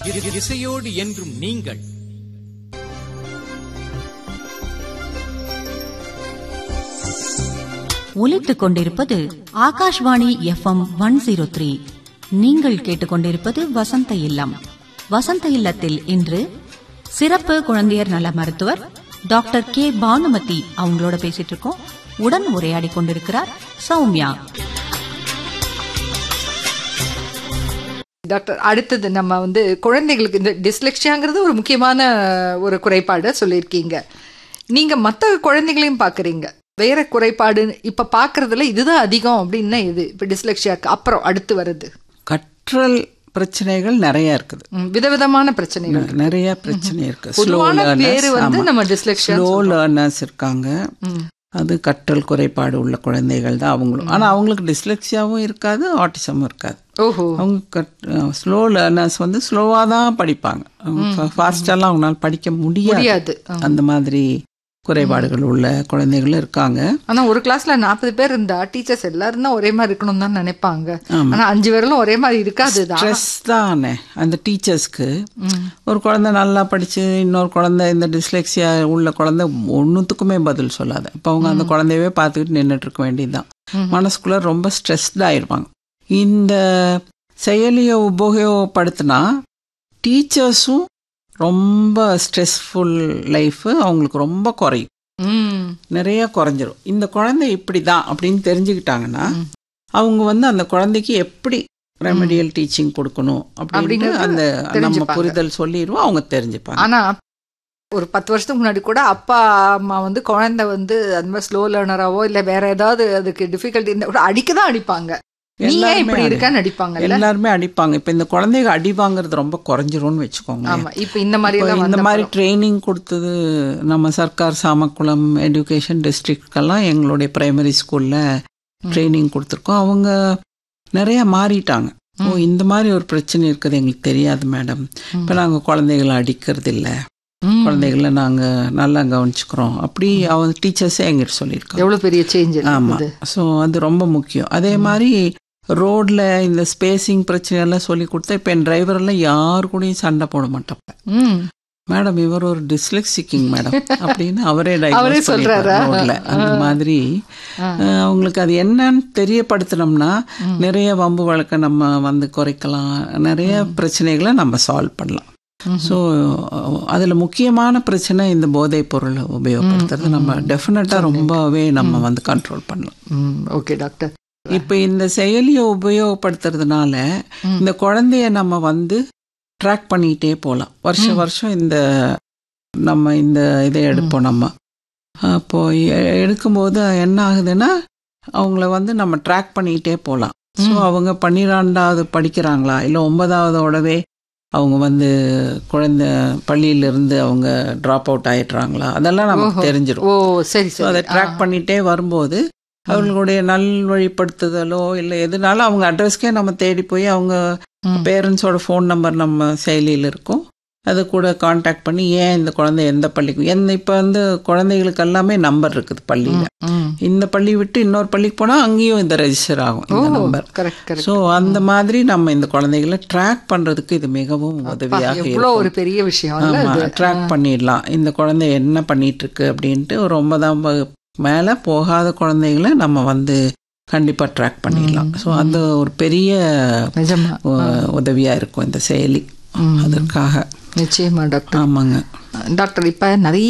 இ- இசையோடு என்றும் நீங்கள் ஒலித்துக் கொண்டிருப்பது Akashvani FM one zero three நீங்கள் கேட்டுக்கொண்டிருப்பது வசந்த இல்லம் வசந்த இல்லத்தில் இன்று சிறப்பு குழந்தையர் நல மருத்துவர் டாக்டர் கே பானுமதி அவங்களோட பேசிட்டு இருக்கோம் உடன் உரையாடி கொண்டிருக்கிறார் சௌமியா டாக்டர் அடுத்தது நம்ம வந்து குழந்தைகளுக்கு இந்த டிஸ்லெக்ஷியாங்கிறது ஒரு முக்கியமான ஒரு குறைபாடு சொல்லியிருக்கீங்க நீங்க மற்ற குழந்தைகளையும் பாக்குறீங்க வேற குறைபாடு இப்ப பாக்குறதுல இதுதான் அதிகம் அப்படின்னா இது இப்ப டிஸ்லெக்ஷியாக்கு அப்புறம் அடுத்து வருது கற்றல் பிரச்சனைகள் நிறைய இருக்குது ம், விதவிதமான பிரச்சனைகள் ந- நிறைய பிரச்சனை இருக்கு ஸ்லோ பொதுவான பேரு வந்து நம்ம dyslexia ஸ்லோ லேர்னர்ஸ் இருக்காங்க அது கற்றல் குறைபாடு உள்ள குழந்தைகள் தான் அவங்களும் ஆனா அவங்களுக்கு டிஸ்லெக்சியாவும் இருக்காது ஆட்டிசமும் இருக்காது ஓஹோ அவங்க ஸ்லோ லேர்னர்ஸ் வந்து ஸ்லோவா தான் படிப்பாங்க ஃபாஸ்டெல்லாம் அவங்களால படிக்க முடியாது முடியாது அந்த மாதிரி குறைபாடுகள் உள்ள குழந்தைகளும் இருக்காங்க ஆனா ஒரு கிளாஸ்ல நாற்பது பேர் இருந்தா டீச்சர்ஸ் எல்லாரும் தான் ஒரே மாதிரி இருக்கணும் தான் நினைப்பாங்க ஆமா. ஆனா அஞ்சு பேர்களும் ஒரே மாதிரி இருக்காது தான் ஸ்ட்ரெஸ் தானே அந்த டீச்சர்ஸ்க்கு ஒரு குழந்தை நல்லா படிச்சு இன்னொரு குழந்தை இந்த டிஸ்லெக்சியா உள்ள குழந்தை ஒன்றுத்துக்குமே பதில் சொல்லாது இப்போ அவங்க அந்த குழந்தையவே பார்த்துக்கிட்டு நின்றுட்டு இருக்க வேண்டியதுதான் மனசுக்குள்ள ரொம்ப ஸ்ட்ரெஸ்ட் ஆயிருப்பாங்க இந்த செயலியை உபயோகப்படுத்தினா டீச்சர்ஸும் ரொம்ப ஸ்ட்ரெஸ்ஃபுல் லைஃப் அவங்களுக்கு ரொம்ப குறையும் ம் நிறைய குறைஞ்சிரும் இந்த குழந்தை இப்படி தான் அப்படின்னு தெரிஞ்சுக்கிட்டாங்கன்னா அவங்க வந்து அந்த குழந்தைக்கு எப்படி ரெமடியல் டீச்சிங் கொடுக்கணும் அப்படின்னு அப்படிங்கறது அந்த நம்ம தெரிஞ்சுப்பாங்க. புரிதல் சொல்லிடுவோம் அவங்க தெரிஞ்சுப்பாங்க ஆனா ஒரு பத்து வருஷத்துக்கு முன்னாடி கூட அப்பா அம்மா வந்து குழந்தை வந்து அந்த மாதிரி ஸ்லோ லேர்னராவோ இல்ல வேற ஏதாவது அதுக்கு டிஃபிகல்ட்டி இருந்தா கூட அடிக்க தான் அடிப்பாங்க நீ ஏன் எல்லாருமே இப்படி அடி- இருக்கான்னு அடிப்பாங்கல்ல எல்லாருமே அடிப்பாங்க இப்ப இந்த குழந்தைங்க அடி வாங்குறது ரொம்ப குறைஞ்சிரும்னு வச்சுக்கோங்க ஆமா இப்ப இந்த மாதிரி எல்லாம் இந்த வந்த மாதிரி ட்ரைனிங் கொடுத்தது நம்ம சர்க்கார் சாமக்குளம் எஜுகேஷன் டிஸ்ட்ரிக்ட்கெல்லாம் எங்களுடைய பிரைமரி ஸ்கூல்ல ட்ரைனிங் கொடுத்துருக்கோம் அவங்க நிறைய மாறிட்டாங்க ஓ இந்த மாதிரி ஒரு பிரச்சனை இருக்குது எங்களுக்கு தெரியாது மேடம் இப்போ நாங்கள் குழந்தைகளை அடிக்கிறது இல்ல ம். குழந்தைகளை நாங்கள் நல்லா கவனிச்சுக்கிறோம் அப்படி அவங்க டீச்சர்ஸே எங்கிட்ட சொல்லியிருக்காங்க எவ்வளவு பெரிய சேஞ்ச் ஆமா ஸோ அது ரொம்ப முக்கியம் அதே மாதிரி ரோட்ல இந்த ஸ்பேசிங் பிரச்சனை எல்லாம் சொல்லி கொடுத்தா இப்போ என் டிரைவர் எல்லாம் யாரு கூடயும் சண்டை போட மாட்டோம் ம் மேடம் இவர் ஒரு டிஸ்லெக்சிக்கிங் மேடம் அப்படின்னு அவரே அவரே diagnose சொல்றாரா? பண்ணிருக்காரு ரோட்ல அந்த மாதிரி அஹ், அவங்களுக்கு அது என்னன்னு தெரியப்படுத்தினோம்னா நிறைய வம்பு வழக்க நம்ம வந்து குறைக்கலாம் நிறைய பிரச்சனைகளை நம்ம சால்வ் பண்ணலாம் ஸோ அதில் முக்கியமான பிரச்சனை இந்த போதைப் பொருள் உபயோகப்படுத்துறது நம்ம டெஃபினட்டாக ரொம்பவே நம்ம வந்து கண்ட்ரோல் பண்ணலாம் ம் ஓகே டாக்டர் இப்போ இந்த செயலியை உபயோகப்படுத்துறதுனால இந்த குழந்தைய நம்ம வந்து ட்ராக் பண்ணிக்கிட்டே போகலாம் வருஷம் வருஷம் இந்த நம்ம இந்த இதை எடுப்போம் நம்ம அப்போ எ- எடுக்கும்போது என்ன ஆகுதுன்னா அவங்கள வந்து நம்ம ட்ராக் பண்ணிக்கிட்டே போகலாம் ஸோ அவங்க பன்னிரெண்டாவது படிக்கிறாங்களா இல்லை ஒன்பதாவதோடவே அவங்க வந்து குழந்தை பள்ளியிலிருந்து அவங்க ட்ராப் அவுட் ஆயிடுறாங்களா அதெல்லாம் நமக்கு தெரிஞ்சிடும் ஓ சரி ஸோ அதை சரி ட்ராக் பண்ணிட்டே வரும்போது அவங்களுடைய நல்வழிப்படுத்துதலோ இல்லை எதுனாலும் அவங்க அட்ரஸ்க்கே நம்ம தேடி போய் அவங்க பேரண்ட்ஸோட ஃபோன் நம்பர் நம்ம செயலியில் இருக்கும் அது கூட காண்டாக்ட் பண்ணி ஏன் இந்த குழந்தை எந்த பள்ளிக்கு எந்த இப்போ வந்து குழந்தைகளுக்கு எல்லாமே நம்பர் இருக்குது பள்ளியில் ம் இந்த பள்ளி விட்டு இன்னொரு பள்ளிக்கு போனால் அங்கேயும் இந்த ரெஜிஸ்டர் ஆகும் இந்த நம்பர் கரெக்ட் கரெக்ட் ஸோ அந்த மாதிரி நம்ம இந்த குழந்தைகளை ட்ராக் பண்ணுறதுக்கு இது மிகவும் உதவியாக எவ்வளவு இருக்கும் ஒரு பெரிய விஷயம் இல்ல ஆமா இது ட்ராக் பண்ணிடலாம் இந்த குழந்தை என்ன பண்ணிட்டு இருக்கு அப்படின்ட்டு ஒரு ஒன்பதாம் வகுப்பு மேல போகாத குழந்தைகளை நம்ம வந்து கண்டிப்பா ட்ராக் பண்ணிடலாம் ஸோ அது ஒரு பெரிய நிஜமா உ- உதவியா இருக்கும் இந்த செயலி அதற்காக நிச்சயமா டாக்டர் ஆமாங்க டாக்டர் இப்ப நிறைய